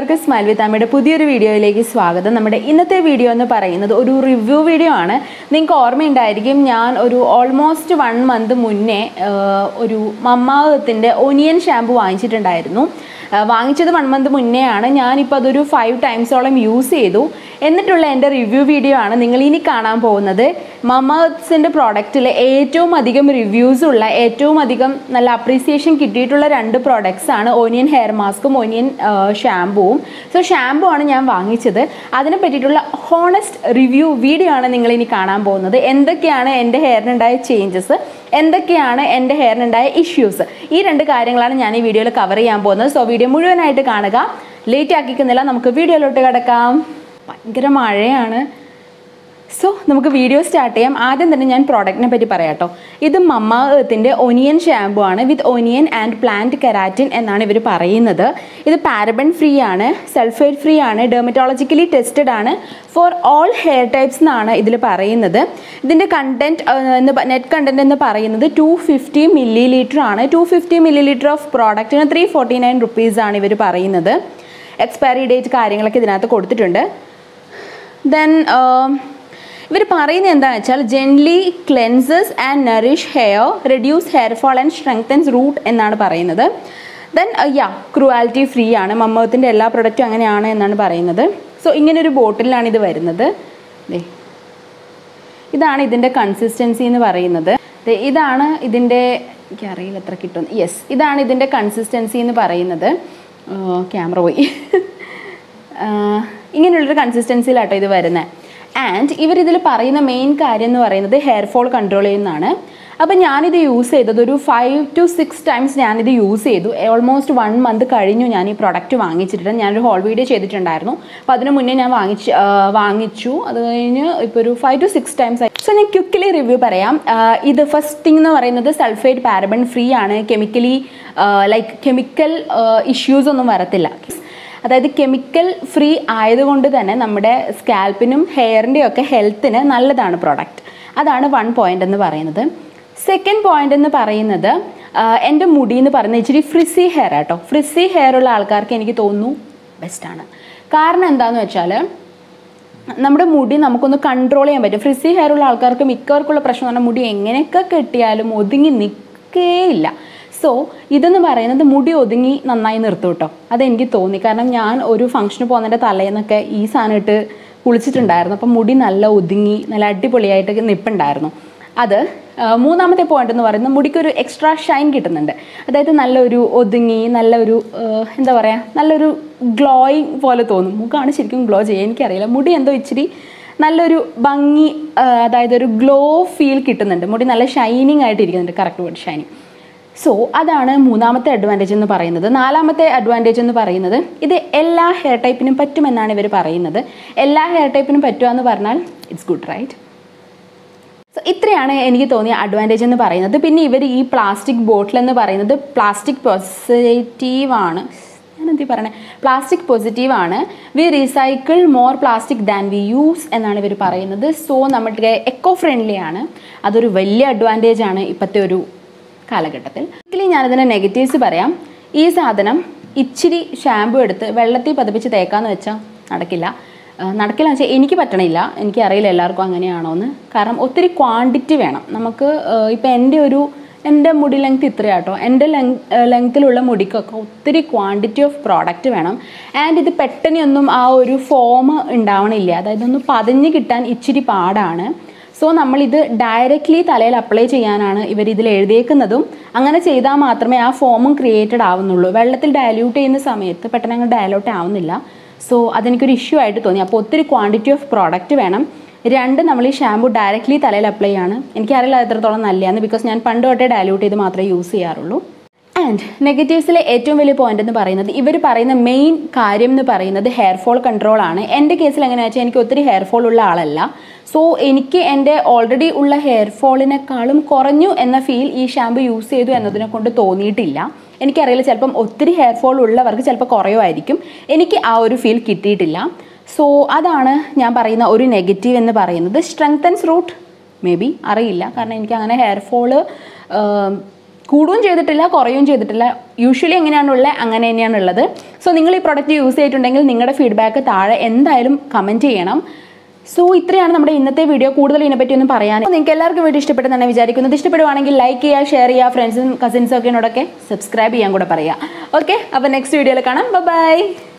എല്ലാവർക്കും സ്മൈൽ വിത്ത് അമ്മയുടെ പുതിയൊരു വീഡിയോയിലേക്ക് സ്വാഗതം നമ്മുടെ ഇന്നത്തെ വീഡിയോ എന്ന് പറയുന്നത് ഒരു റിവ്യൂ വീഡിയോ ആണ് നിങ്ങൾക്ക് ഓർമ്മയുണ്ടായിരിക്കും ഞാൻ ഒരു ഓൾമോസ്റ്റ് വൺ മന്ത് മുന്നേ ആ, ഒരു മമ്മാകത്തിൻ്റെ ഒനിയൻ ഷാമ്പു വാങ്ങിച്ചിട്ടുണ്ടായിരുന്നു ആ, വാങ്ങിച്ചത് വൺ മന്ത് മുന്നേ ആണ് ഞാനിപ്പോൾ അതൊരു ഫൈവ് ടൈംസോളം യൂസ് ചെയ്തു എന്നിട്ടുള്ള എൻ്റെ റിവ്യൂ വീഡിയോ ആണ് നിങ്ങൾ ഇനി കാണാൻ പോകുന്നത് മമേഴ്സിൻ്റെ പ്രോഡക്റ്റിൽ ഏറ്റവും അധികം റിവ്യൂസ് ഉള്ള ഏറ്റവും അധികം നല്ല അപ്രീസിയേഷൻ കിട്ടിയിട്ടുള്ള രണ്ട് പ്രോഡക്റ്റ്സ് ആണ് ഓനിയൻ ഹെയർ മാസ്കും ഓനിയൻ ഷാമ്പുവും സോ ഷാമ്പു ആണ് ഞാൻ വാങ്ങിച്ചത് അതിനെ പറ്റിയിട്ടുള്ള ഹോണസ്റ്റ് റിവ്യൂ വീഡിയോ ആണ് നിങ്ങൾ ഇനി കാണാൻ പോകുന്നത് എന്തൊക്കെയാണ് എൻ്റെ ഹെയറിനുണ്ടായ ചേഞ്ചസ് എന്തൊക്കെയാണ് എൻ്റെ ഹെയറിനുണ്ടായ ഇഷ്യൂസ് ഈ രണ്ട് കാര്യങ്ങളാണ് ഞാൻ ഈ വീഡിയോയിൽ കവർ ചെയ്യാൻ പോകുന്നത് സോ വീഡിയോ മുഴുവനായിട്ട് കാണുക ലേറ്റ് ആക്കിക്കുന്നില്ല നമുക്ക് വീഡിയോയിലോട്ട് കിടക്കാം ഭയങ്കര മഴയാണ് സോ നമുക്ക് വീഡിയോ സ്റ്റാർട്ട് ചെയ്യാം ആദ്യം തന്നെ ഞാൻ പ്രോഡക്റ്റിനെ പറ്റി പറയാം കേട്ടോ ഇത് മമ്മ എർത്തിൻ്റെ ഒനിയൻ ഷാമ്പു ആണ് with onion and plant keratin എന്നാണ് ഇവർ പറയുന്നത് ഇത് പാരബൺ ഫ്രീ ആണ് സൾഫേറ്റ് ഫ്രീ ആണ് ഡെർമറ്റോളജിക്കലി ടെസ്റ്റഡ് ആണ് ഫോർ ഓൾ ഹെയർ ടൈപ്സ് എന്നാണ് ഇതിൽ പറയുന്നത് ഇതിൻ്റെ കണ്ടൻറ്റ് എന്ന് നെറ്റ് കണ്ടൻറ്റ് എന്ന് പറയുന്നത് ടു ഫിഫ്റ്റി മില്ലി ലിറ്റർ ആണ് two fifty millilitre of പ്രോഡക്റ്റിന് ത്രീ ഫോർട്ടി നയൻ റുപ്പീസാണ് ഇവർ പറയുന്നത് എക്സ്പയറി ഡേറ്റ് കാര്യങ്ങളൊക്കെ ഇതിനകത്ത് കൊടുത്തിട്ടുണ്ട് ദെൻ ഇവർ പറയുന്നത് എന്താണെന്ന് വെച്ചാൽ gently cleanses and nourish hair reduce hair fall and strengthens root എന്നാണ് പറയുന്നത് ദെൻ യാ ക്രുവാലിറ്റി ഫ്രീ ആണ് മമ്മത്തിൻ്റെ എല്ലാ പ്രൊഡക്റ്റും അങ്ങനെയാണ് എന്നാണ് പറയുന്നത് സോ ഇങ്ങനൊരു ബോട്ടിലാണ് ഇത് വരുന്നത് ദേ ഇതാണ് ഇതിൻ്റെ കൺസിസ്റ്റൻസി എന്ന് പറയുന്നത് ദേ ഇതാണ് ഇതിൻ്റെ എനിക്കറിയില്ല എത്ര കിട്ടും യെസ് ഇതാണ് ഇതിൻ്റെ കൺസിസ്റ്റൻസി എന്ന് പറയുന്നത് ക്യാമറ പോയി ആഹ് ഇങ്ങനെയുള്ളൊരു കൺസിസ്റ്റൻസിയിലാട്ടോ ഇത് വരുന്നത് ആൻഡ് ഇവരിതിൽ പറയുന്ന മെയിൻ കാര്യം എന്ന് പറയുന്നത് ഹെയർ ഫോൾ കൺട്രോൾ ചെയ്യുന്നതാണ് അപ്പം ഞാനിത് യൂസ് ചെയ്തത് ഒരു ഫൈവ് ടു സിക്സ് ടൈംസ് ഞാനിത് യൂസ് ചെയ്തു ഓൾമോസ്റ്റ് വൺ മന്ത് കഴിഞ്ഞു ഞാൻ ഈ പ്രൊഡക്റ്റ് വാങ്ങിച്ചിട്ട് ഞാനൊരു ഹോൾ വീഡിയോ ചെയ്തിട്ടുണ്ടായിരുന്നു അപ്പോൾ അതിന് മുന്നേ ഞാൻ വാങ്ങിച്ച് ആഹ് വാങ്ങിച്ചു അത് കഴിഞ്ഞ് ഇപ്പോൾ ഒരു ഫൈവ് ടു സിക്സ് ടൈംസ് ആയി സോ ഞാൻ ക്വിക്കലി റിവ്യൂ പറയാം ആഹ് ഇത് ഫസ്റ്റ് തിങ് എന്ന് പറയുന്നത് സൾഫേറ്റ് പാരബൺ ഫ്രീ ആണ് കെമിക്കലി ലൈക്ക് കെമിക്കൽ ഇഷ്യൂസ് ഒന്നും വരത്തില്ല അതായത് കെമിക്കൽ ഫ്രീ ആയതുകൊണ്ട് തന്നെ നമ്മുടെ സ്കാൽപ്പിനും ഹെയറിൻ്റെയും ഒക്കെ ഹെൽത്തിന് നല്ലതാണ് പ്രോഡക്റ്റ് അതാണ് വൺ പോയിന്റ് എന്ന് പറയുന്നത് സെക്കൻഡ് പോയിന്റ് എന്ന് പറയുന്നത് ആഹ് എൻ്റെ മുടി എന്ന് പറയുന്നത് ഇച്ചിരി ഫ്രിസി ഹെയർ ആട്ടോ ഫ്രിസി ഹെയർ ഉള്ള ആൾക്കാർക്ക് എനിക്ക് തോന്നുന്നു ബെസ്റ്റാണ് കാരണം എന്താണെന്ന് വെച്ചാൽ നമ്മുടെ മുടി നമുക്കൊന്ന് കൺട്രോൾ ചെയ്യാൻ പറ്റും ഫ്രിസി ഹെയർ ഉള്ള ആൾക്കാർക്ക് മിക്കവർക്കുള്ള പ്രശ്നം എന്ന് പറഞ്ഞാൽ മുടി എങ്ങനെയൊക്കെ കെട്ടിയാലും ഒതുങ്ങി നിൽക്കേയില്ല സോ ഇതെന്ന് പറയുന്നത് മുടി ഒതുങ്ങി നന്നായി നിർത്തും കേട്ടോ അതെനിക്ക് തോന്നി കാരണം ഞാൻ ഒരു ഫംഗ്ഷന് പോകുന്നതിൻ്റെ തലേന്നൊക്കെ ഈ സാധനം ഇട്ട് കുളിച്ചിട്ടുണ്ടായിരുന്നു അപ്പം മുടി നല്ല ഒതുങ്ങി നല്ല അടിപൊളിയായിട്ട് നിൽപ്പുണ്ടായിരുന്നു അത് ആ, മൂന്നാമത്തെ പോയിന്റ് എന്ന് പറയുന്നത് മുടിക്കൊരു എക്സ്ട്രാ ഷൈൻ കിട്ടുന്നുണ്ട് അതായത് നല്ലൊരു ഒതുങ്ങി നല്ലൊരു ആ, എന്താ പറയുക നല്ലൊരു ഗ്ലോയിങ് പോലെ തോന്നും മുഖമാണ് ശരിക്കും ഗ്ലോ ചെയ്യുക എനിക്കറിയില്ല മുടി എന്തോ ഇച്ചിരി നല്ലൊരു ഭംഗി ആ, അതായത് ഒരു ഗ്ലോ ഫീൽ കിട്ടുന്നുണ്ട് മുടി നല്ല ഷൈനിങ് ആയിട്ട് ഇരിക്കുന്നുണ്ട് കറക്റ്റ് വേർഡ് ഷൈനിങ് സോ അതാണ് മൂന്നാമത്തെ അഡ്വാൻറ്റേജ് എന്ന് പറയുന്നത് നാലാമത്തെ അഡ്വാൻറ്റേജ് എന്ന് പറയുന്നത് ഇത് എല്ലാ ഹെയർ ടൈപ്പിനും പറ്റുമെന്നാണ് ഇവർ പറയുന്നത് എല്ലാ ഹെയർ ടൈപ്പിനും പറ്റുക എന്ന് പറഞ്ഞാൽ ഇറ്റ്സ് ഗുഡ് റൈറ്റ് സോ ഇത്രയാണ് എനിക്ക് തോന്നിയ അഡ്വാൻറ്റേജ് എന്ന് പറയുന്നത് പിന്നെ ഇവർ ഈ പ്ലാസ്റ്റിക് ബോട്ടിൽ എന്ന് പറയുന്നത് പ്ലാസ്റ്റിക് പോസിറ്റീവ് ആണ് ഞാൻ എന്തി പറയണേ പ്ലാസ്റ്റിക് പോസിറ്റീവ് ആണ് we recycle more plastic than we use എന്നാണ് ഇവർ പറയുന്നത് സോ നമ്മുടെ എക്കോ ഫ്രണ്ട്ലി ആണ് അതൊരു വലിയ അഡ്വാൻറ്റേജ് ആണ് ഇപ്പോഴത്തെ ഒരു കാലഘട്ടത്തിൽ ഒരിക്കലും ഞാനതിൻ്റെ നെഗറ്റീവ്സ് പറയാം ഈ സാധനം ഇച്ചിരി ഷാമ്പു എടുത്ത് വെള്ളത്തിൽ പതിപ്പിച്ച് തേക്കാന്ന് വെച്ചാൽ നടക്കില്ല ആ, നടക്കില്ല എന്ന് വെച്ചാൽ എനിക്ക് പറ്റണില്ല എനിക്കറിയില്ല എല്ലാവർക്കും അങ്ങനെയാണോ എന്ന് കാരണം ഒത്തിരി ക്വാണ്ടിറ്റി വേണം നമുക്ക് ഇപ്പം എൻ്റെ ഒരു എൻ്റെ മുടി ലെങ്ത് ഇത്രയാട്ടോ എൻ്റെ ലെങ് ലെങ്ത്തിലുള്ള മുടിക്കൊക്കെ ഒത്തിരി ക്വാണ്ടിറ്റി ഓഫ് പ്രോഡക്റ്റ് വേണം ആൻഡ് ഇത് പെട്ടെന്നൊന്നും ആ ഒരു ഫോം ഉണ്ടാവണില്ല അതായത് ഒന്ന് പതിഞ്ഞ് കിട്ടാൻ ഇച്ചിരി പാടാണ് സോ നമ്മളിത് ഡയറക്റ്റ്ലി തലയിൽ അപ്ലൈ ചെയ്യാനാണ് ഇവർ ഇതിൽ എഴുതിയേക്കുന്നതും അങ്ങനെ ചെയ്താൽ മാത്രമേ ആ ഫോമും ക്രിയേറ്റഡ് ആവുന്നുള്ളൂ വെള്ളത്തിൽ ഡയല്യൂട്ട് ചെയ്യുന്ന സമയത്ത് പെട്ടെന്ന് അങ്ങ് ഡയലൂട്ട് ആവുന്നില്ല സോ അതെനിക്കൊരു ഇഷ്യൂ ആയിട്ട് തോന്നി അപ്പോൾ ഒത്തിരി ക്വാണ്ടിറ്റി ഓഫ് പ്രോഡക്റ്റ് വേണം രണ്ട് നമ്മൾ ഈ ഷാമ്പു ഡയറക്റ്റ്ലി തലയിൽ അപ്ലൈ ചെയ്യാണ് എനിക്കറിയില്ല അത് എത്രത്തോളം നല്ലതാണ് ബിക്കോസ് ഞാൻ പണ്ട് തൊട്ടേ ഡയലൂട്ട് ചെയ്ത് മാത്രമേ യൂസ് ചെയ്യാറുള്ളൂ ആൻഡ് നെഗറ്റീവ്സിലെ ഏറ്റവും വലിയ പോയിന്റ് എന്ന് പറയുന്നത് ഇവർ പറയുന്ന മെയിൻ കാര്യം എന്ന് പറയുന്നത് ഹെയർ ഫോൾ കൺട്രോൾ ആണ് എൻ്റെ കേസിൽ എങ്ങനെയാണെന്ന് വെച്ചാൽ എനിക്ക് ഒത്തിരി ഹെയർ ഫോൾ ഉള്ള ആളല്ല സോ എനിക്ക് എൻ്റെ ഓൾറെഡി ഉള്ള ഹെയർ ഫോളിനേക്കാളും കുറഞ്ഞു എന്ന ഫീൽ ഈ ഷാമ്പു യൂസ് ചെയ്തു എന്നതിനെ കൊണ്ട് തോന്നിയിട്ടില്ല എനിക്കറിയില്ല ചിലപ്പം ഒത്തിരി ഹെയർ ഫോൾ ഉള്ളവർക്ക് ചിലപ്പോൾ കുറയുമായിരിക്കും എനിക്ക് ആ ഒരു ഫീൽ കിട്ടിയിട്ടില്ല സോ അതാണ് ഞാൻ പറയുന്ന ഒരു നെഗറ്റീവ് എന്ന് പറയുന്നത് സ്ട്രെങ്തൻസ് റൂട്ട് മേ ബി അറിയില്ല കാരണം എനിക്ക് അങ്ങനെ ഹെയർ ഫോള് കൂടുകയും ചെയ്തിട്ടില്ല കുറയുകയും ചെയ്തിട്ടില്ല യൂഷ്വലി എങ്ങനെയാണുള്ളത് അങ്ങനെ തന്നെയാണുള്ളത് സോ നിങ്ങൾ ഈ പ്രൊഡക്റ്റ് യൂസ് ചെയ്തിട്ടുണ്ടെങ്കിൽ നിങ്ങളുടെ ഫീഡ്ബാക്ക് താഴെ എന്തായാലും കമൻറ്റ് ചെയ്യണം സോ ഇത്രയാണ് നമ്മുടെ ഇന്നത്തെ വീഡിയോ കൂടുതൽ ഇതിനെപ്പറ്റി ഒന്നും പറയാൻ നിങ്ങൾക്ക് എല്ലാവർക്കും വീഡിയോ ഇഷ്ടപ്പെട്ടെന്നാണ് വിചാരിക്കുന്നത് ഇഷ്ടപ്പെടുവാണെങ്കിൽ ലൈക്ക് ചെയ്യുക ഷെയർ ചെയ്യുക ഫ്രണ്ട്സും കസിൻസും ഒക്കെ എന്നോടൊക്കെ സബ്സ്ക്രൈബ് ചെയ്യാൻ കൂടെ പറയുക ഓക്കെ അപ്പോൾ നെക്സ്റ്റ് വീഡിയോയിൽ കാണാം ബൈ